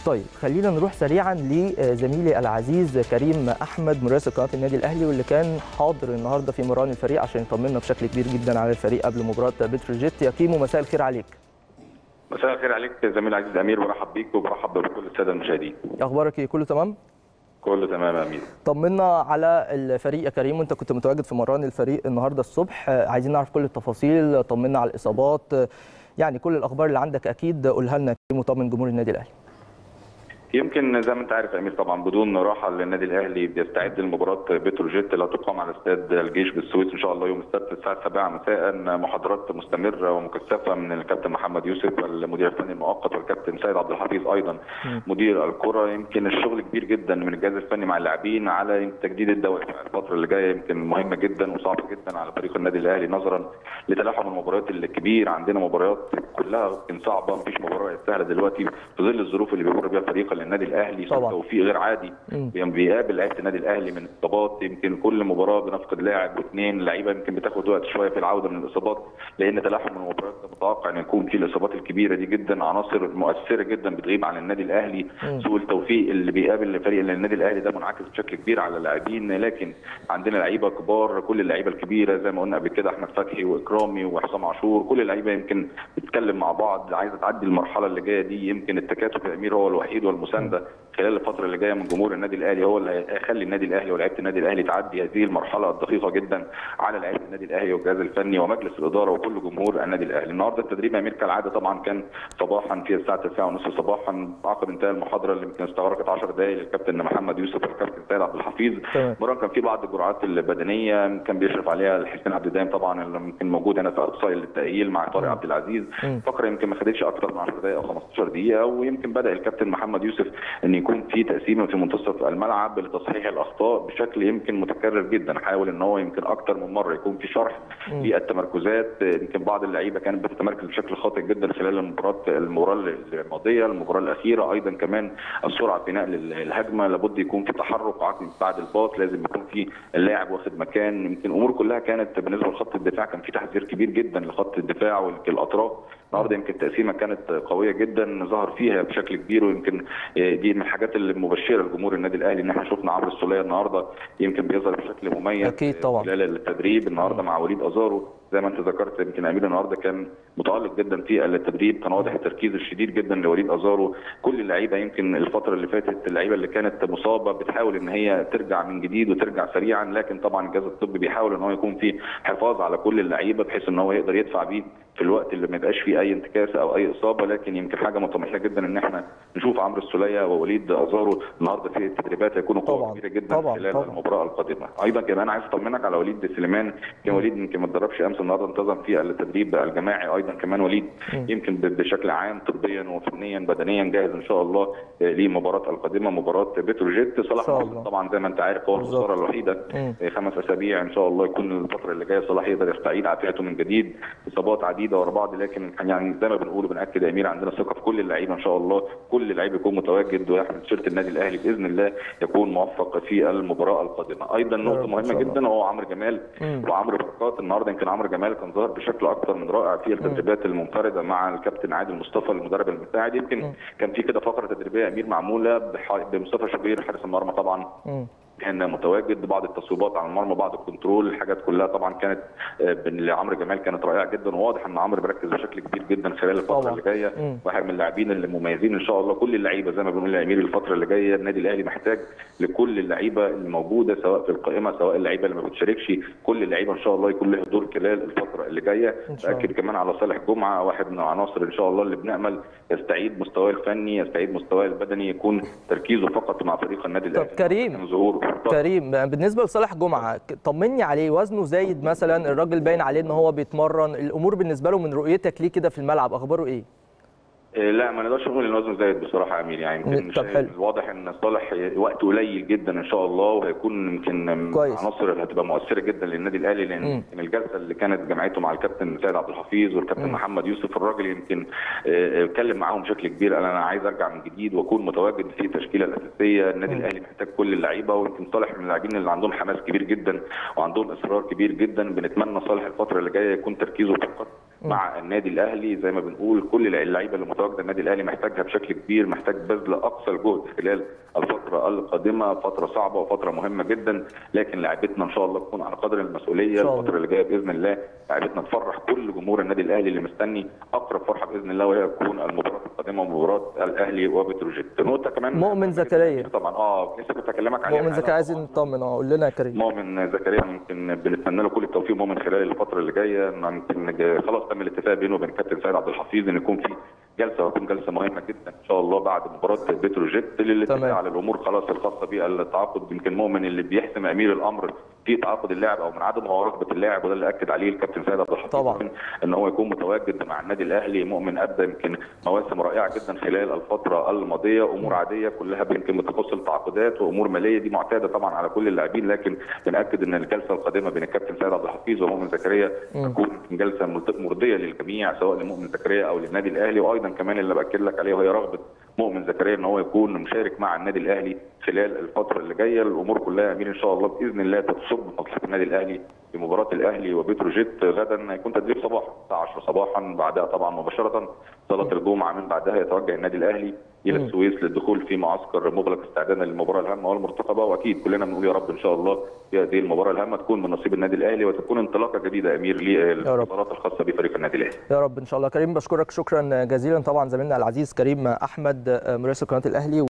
طيب خلينا نروح سريعا لزميلي العزيز كريم احمد مراسل قناه النادي الاهلي واللي كان حاضر النهارده في مران الفريق عشان يطمنا بشكل كبير جدا على الفريق قبل مباراه بتروجيت يا كيمو مساء الخير عليك مساء الخير عليك زميل عزيز امير برحب بيك وبرحب بكل الساده المشاهدين اخبارك ايه كله تمام كله تمام يا امير طمنا على الفريق يا كريم وانت كنت متواجد في مران الفريق النهارده الصبح عايزين نعرف كل التفاصيل طمنا على الاصابات يعني كل الاخبار اللي عندك اكيد قولها لنا كريم وطمن جمهور النادي الاهلي يمكن زي ما انت عارف يا امير طبعا بدون راحه للنادي الاهلي بيستعد لمباراه بتروجيت اللي هتقام على استاد الجيش بالسويس ان شاء الله يوم السبت الساعه 7 مساء محاضرات مستمره ومكثفه من الكابتن محمد يوسف المدير الفني المؤقت والكابتن سيد عبد الحفيظ ايضا مدير الكره يمكن الشغل كبير جدا من الجهاز الفني مع اللاعبين على تجديد الدوافع الفتره اللي جايه يمكن مهمه جدا وصعبه جدا على فريق النادي الاهلي نظرا لتلاحم المباريات الكبير عندنا مباريات كلها يمكن صعبه مفيش مباراه سهله دلوقتي في ظل الظروف اللي بيمر بيها فريق النادي الاهلي طبعا. توفيق غير عادي مم. بيقابل لعيبه النادي الاهلي من اصابات يمكن كل مباراه بنفقد لاعب واثنين لعيبه يمكن بتاخد وقت شويه في العوده من الاصابات لان تلاحم المباريات ده متوقع ان يكون في الاصابات الكبيره دي جدا عناصر مؤثره جدا بتغيب عن النادي الاهلي مم. سوء التوفيق اللي بيقابل فريق النادي الاهلي ده منعكس بشكل كبير على اللاعبين لكن عندنا لعيبه كبار كل اللعيبه الكبيره زي ما قلنا قبل كده احمد فتحي واكرامي وحسام عاشور كل اللعيبه يمكن بتتكلم مع بعض عايزه تعدي المرحله اللي جايه دي يمكن التكاتف يا امير هو الوحيد والمسانده خلال الفتره اللي جايه من جمهور النادي الاهلي هو اللي هيخلي النادي الاهلي ولاعيبه النادي الاهلي تعدي هذه المرحله الدقيقه جدا على لعيبه النادي الاهلي والجهاز الفني ومجلس الاداره وكل جمهور النادي الاهلي النهارده التدريب يا امير كالعاده طبعا كان صباحا في الساعه 9:30 صباحا عقب انتهاء المحاضره اللي يمكن استغرقت 10 دقائق للكابتن محمد يوسف والكابتن سيد عبد الحفيظ تمام. مران كان في بعض الجرعات البدنيه كان بيشرف عليها الحسين عبد الدايم طبعا اللي يمكن موجود هنا في اقصى التاهيل مع طارق عبد العزيز مم. فقره يمكن ما خدتش اكتر من 10 دقائق او 15 دقيقه ويمكن بدا الكابتن محمد يوسف ان يكون في تقسيمه في منتصف الملعب لتصحيح الاخطاء بشكل يمكن متكرر جدا حاول ان هو يمكن اكتر من مره يكون في شرح للتمركزات يمكن بعض اللعيبه كانت بتتمركز بشكل خاطئ جدا خلال المباراه المباراه الماضيه المباراه الاخيره ايضا كمان السرعه في نقل الهجمه لابد يكون في تحرك عقلي بعد الباص لازم يكون في اللاعب واخد مكان يمكن امور كلها كانت بالنسبه لخط الدفاع كان في تحذير كبير جدا لخط الدفاع والاطراف النهارده يمكن تقسيمه كانت قويه جدا ظهر فيها بشكل كبير ويمكن دي من الحاجات المبشره لجمهور النادي الاهلي ان احنا شفنا عمرو السوليه النهارده يمكن بيظهر بشكل مميز أكيد طبعا. خلال التدريب النهارده مع وليد ازارو زي ما انت ذكرت يمكن امير النهارده كان متالق جدا في التدريب كان واضح التركيز الشديد جدا لوليد ازارو كل اللعيبه يمكن الفتره اللي فاتت اللعيبه اللي كانت مصابه بتحاول ان هي ترجع من جديد وترجع سريعا لكن طبعا الجهاز الطبي بيحاول ان هو يكون في حفاظ على كل اللعيبه بحيث ان هو يقدر يدفع بيه في الوقت اللي ما يبقاش فيه اي انتكاسه او اي اصابه لكن يمكن حاجه مطمئنه جدا ان احنا نشوف عمرو السوليه ووليد ازارو النهارده في التدريبات هيكونوا قوه طبعاً. كبيره جدا طبعاً. خلال طبعاً. المباراه القادمه ايضا كمان عايز اطمنك على وليد سليمان يمكن وليد يمكن ما اتدربش امس النهارده انتظم في التدريب الجماعي ايضا كمان وليد مم. يمكن ب- بشكل عام طبيا وفنيا بدنيا جاهز ان شاء الله آه، للمباراه القادمه مباراه بتروجيت صلاح شاء محمد الله. طبعا زي ما انت عارف هو بالظبط. الخساره الوحيده مم. آه، خمس اسابيع ان شاء الله يكون الفتره اللي جايه صلاح يقدر يستعيد عافيته من جديد اصابات عديده ورا بعض لكن يعني زي ما بنقول وبناكد يا امير عندنا ثقه في كل اللعيبه ان شاء الله كل لعيب يكون متواجد ويحمل تيشيرت النادي الاهلي باذن الله يكون موفق في المباراه القادمه ايضا رب نقطه إن مهمه شاء الله. جدا وهو عمرو جمال مم. وعمرو بركات النهارده يمكن عمرو جمال كان ظاهر بشكل اكثر من رائع في التدريبات المنفرده مع الكابتن عادل مصطفى المدرب المساعد يمكن مم. كان في كده فقره تدريبيه يا امير معموله بح- بمصطفى شوبير حارس المرمى طبعا مم. كان متواجد بعض التصويبات على المرمى بعض الكنترول الحاجات كلها طبعا كانت آه، بين عمرو جمال كانت رائعه جدا وواضح ان عمرو بيركز بشكل كبير جدا خلال الفتره طبعاً. اللي جايه مم. واحد من اللاعبين اللي مميزين ان شاء الله كل اللعيبه زي ما بنقول يا امير الفتره اللي جايه النادي الاهلي محتاج لكل اللعيبه الموجوده سواء في القائمه سواء اللعيبه اللي ما بتشاركش كل اللعيبه ان شاء الله يكون له دور خلال الفتره اللي جايه إن شاء الله. باكد كمان على صالح جمعه واحد من العناصر ان شاء الله اللي بنامل يستعيد مستواه الفني يستعيد مستواه البدني يكون تركيزه فقط مع فريق النادي طب الاهلي كريم. كان ظهوره كريم بالنسبه لصالح جمعه ك- طمني عليه وزنه زايد مثلا الراجل باين عليه ان هو بيتمرن الامور بالنسبه له من رؤيتك ليه كده في الملعب اخباره ايه إيه، لا ما نقدرش نقول ان وزنه زايد بصراحه يا امير يعني يمكن طب شايف حلو. الواضح ان صالح وقت قليل جدا ان شاء الله وهيكون يمكن من كويس. العناصر اللي هتبقى مؤثره جدا للنادي الاهلي لان مم. يمكن الجلسه اللي كانت جمعته مع الكابتن سيد عبد الحفيظ والكابتن مم. محمد يوسف الراجل يمكن آه، آه، اتكلم معاهم بشكل كبير قال انا عايز ارجع من جديد واكون متواجد في التشكيله الاساسيه النادي مم. الاهلي محتاج كل اللعيبه ويمكن صالح من اللاعبين اللي عندهم حماس كبير جدا وعندهم اصرار كبير جدا بنتمنى صالح الفتره اللي جايه يكون تركيزه فقط مع النادي الاهلي زي ما بنقول كل اللعيبه اللي متواجده النادي الاهلي محتاجها بشكل كبير محتاج بذل اقصى الجهد خلال الفتره القادمه فتره صعبه وفتره مهمه جدا لكن لعيبتنا ان شاء الله تكون على قدر المسؤوليه إن شاء الله. الفتره اللي جايه باذن الله لعيبتنا تفرح كل جمهور النادي الاهلي اللي مستني اقرب فرحه باذن الله وهي تكون المباراه القادمه مباراه الاهلي وبتروجيت نقطه كمان مؤمن زكريا. طبعا اه لسه كنت اكلمك عليها مؤمن حالا. زكريا عايزين نطمن اه قول لنا يا كريم مؤمن زكريا يمكن بنتمنى له كل التوفيق مؤمن خلال الفتره اللي جايه إنه يمكن جا- خلاص تم الاتفاق بينه وبين الكابتن سيد عبد الحفيظ ان يكون في جلسه وتكون جلسه مهمه جدا ان شاء الله بعد مباراه بتروجيت للاتفاق تمام. على الامور خلاص الخاصه بالتعاقد يمكن مؤمن اللي بيحسم امير الامر في تعاقد اللاعب او من عدم هو رغبه اللاعب وده اللي اكد عليه الكابتن سيد عبد الحفيظ طبعا. ان هو يكون متواجد مع النادي الاهلي مؤمن ابدا يمكن مواسم رائعه جدا خلال الفتره الماضيه امور عاديه كلها يمكن بتخص التعاقدات وامور ماليه دي معتاده طبعا على كل اللاعبين لكن بناكد ان الجلسه القادمه بين الكابتن سيد عبد الحفيظ ومؤمن زكريا تكون جلسه ملت- مرضيه للجميع سواء لمؤمن زكريا او للنادي الاهلي وايضا كمان اللي باكد لك عليه وهي رغبه مؤمن زكريا ان هو يكون مشارك مع النادي الاهلي خلال الفتره اللي جايه الامور كلها امين ان شاء الله باذن الله تصب مصلحه النادي الاهلي في مباراه الاهلي وبتروجيت غدا هيكون تدريب صباحا الساعه 10 صباحا بعدها طبعا مباشره صلاه الجمعه من بعدها يتوجه النادي الاهلي الى مم. السويس للدخول في معسكر مغلق استعدادا للمباراه الهامه والمرتقبه واكيد كلنا بنقول يا رب ان شاء الله في هذه المباراه الهامه تكون من نصيب النادي الاهلي وتكون انطلاقه جديده يا امير للمباريات الخاصه بفريق النادي الاهلي يا رب ان شاء الله كريم بشكرك شكرا جزيلا طبعا زميلنا العزيز كريم احمد مراسل قناه الاهلي